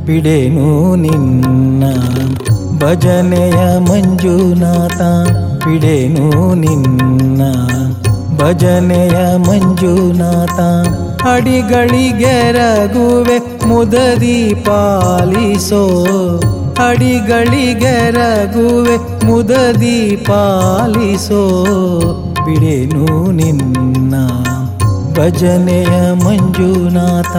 ಬಿಡೆನು ನಿನ್ನ ಭಜನೆಯ ಮಂಜುನಾಥ ಬಿಡೆನು ನಿನ್ನ ಭಜನೆಯ ಮಂಜುನಾಥ ಅಡಿಗಳಿಗೆರಗುವೆ ಮುದದಿ ಪಾಲಿಸೋ ಅಡಿಗಳಿಗೆರಗುವೆ ಮುದದಿ ಪಾಲಿಸೋ ಬಿಡೆನು ನಿನ್ನ ಭಜನೆಯ ಮಂಜುನಾಥ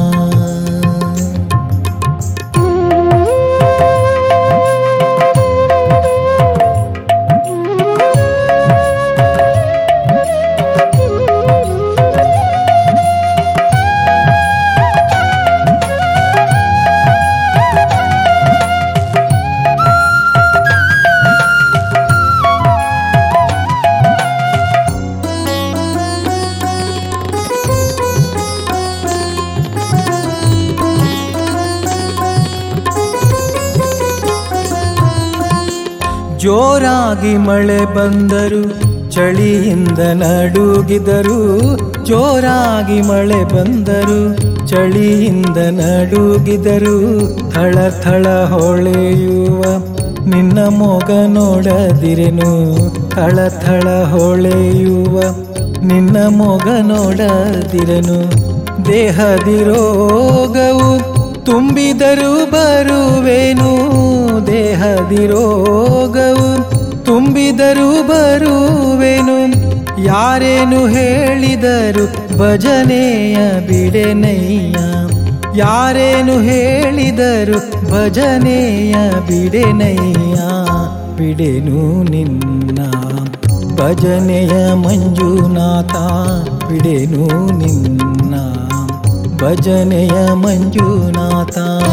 ಜೋರಾಗಿ ಮಳೆ ಬಂದರು ಚಳಿಯಿಂದ ನಡುಗಿದರು ಜೋರಾಗಿ ಮಳೆ ಬಂದರು ಚಳಿಯಿಂದ ನಡುಗಿದರು ಥಳ ಥಳ ಹೊಳೆಯುವ ನಿನ್ನ ಮೊಗ ನೋಡದಿರೆನು ಥಳ ಥಳ ಹೊಳೆಯುವ ನಿನ್ನ ಮೊಗ ನೋಡದಿರನು ದೇಹದಿ ರೋಗವು ತುಂಬಿದರೂ ಬರುವೆನು ದೇಹದಿ ರೋಗವು ತುಂಬಿದರೂ ಬರುವೆನು ಯಾರೇನು ಹೇಳಿದರು ಭಜನೆಯ ಬಿಡೆನಯ್ಯ ಯಾರೇನು ಹೇಳಿದರು ಭಜನೆಯ ಬಿಡೆನಯ್ಯ ಬಿಡೆನು ನಿನ್ನ ಭಜನೆಯ ಮಂಜುನಾಥ ಬಿಡೆನು ನಿನ್ನ ಭಜನೆಯ ಮಂಜುನಾಥ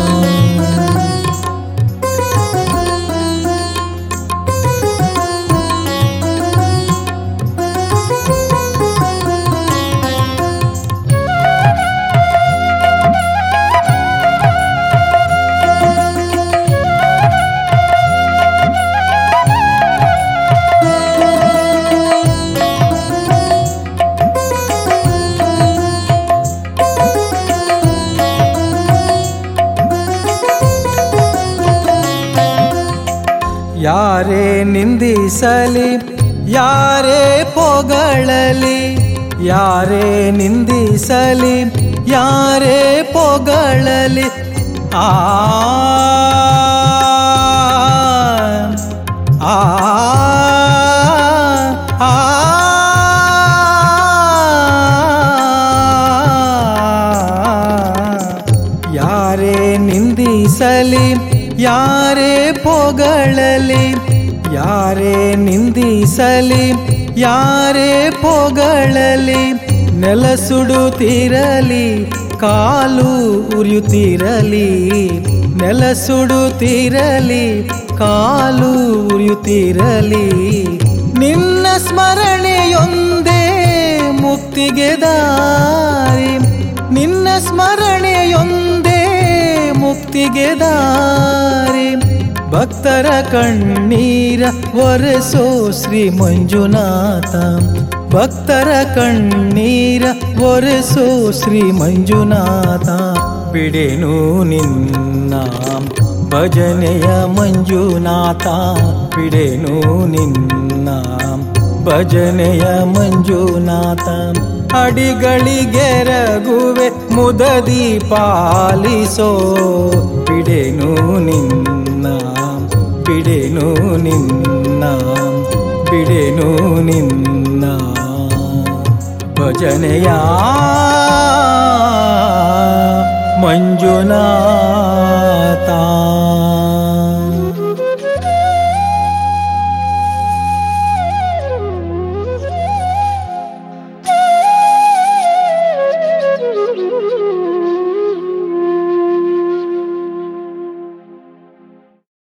ಯಾರೇ ನಿಂದಿಸಲಿ ಯಾರೇ ಪೊಗಳಲಿ ಯಾರೇ ನಿಂದಿಸಲಿ ಯಾರೇ ಪೊಗಳಲಿ ಆ ಆ ಆ ಯಾರೇ ನಿಂದಿಸಲಿ ಯಾರೇ ಪೊಗಳಲಿ ಯಾರೇ ನಿಂದಿಸಲಿ ಯಾರೇ ಪೊಗಳಲಿ ನೆಲ ಸುಡುತ್ತಿರಲಿ ಕಾಲು ಉರಿಯುತ್ತಿರಲಿ ನೆಲ ಸುಡುತ್ತಿರಲಿ ಕಾಲು ಉರಿಯುತ್ತಿರಲಿ ನಿನ್ನ ಸ್ಮರಣೆಯೊಂದೇ ಮುಕ್ತಿಗೆ ದಾರಿ ನಿನ್ನ ಸ್ಮರಣೆಯೊಂದೇ ಮುಕ್ತಿಗೆ ದಾರಿ ಭಕ್ತರ ಕಣ್ಣೀರ ಒರೆಸೋ ಶ್ರೀ ಮಂಜುನಾಥ ಭಕ್ತರ ಕಣ್ಣೀರ ಒರೆಸೋ ಶ್ರೀ ಮಂಜುನಾಥ ಬಿಡೆನು ನಿನ್ನ ಭಜನೆಯ ಮಂಜುನಾಥ ಬಿಡೆನು ನಿನ್ನ ಭಜನೆಯ ಮಂಜುನಾಥ ಅಡಿಗಳಿಗೆರಗುವೆ ಮುದದಿ ಪಾಲಿಸೋ ಬಿಡೆನು ನಿನ್ನ ಬಿಡೆನು ನಿನ್ನ ಬಿಡೆನು ನಿನ್ನ ಭಜನೆಯ ಮಂಜುನಾಥ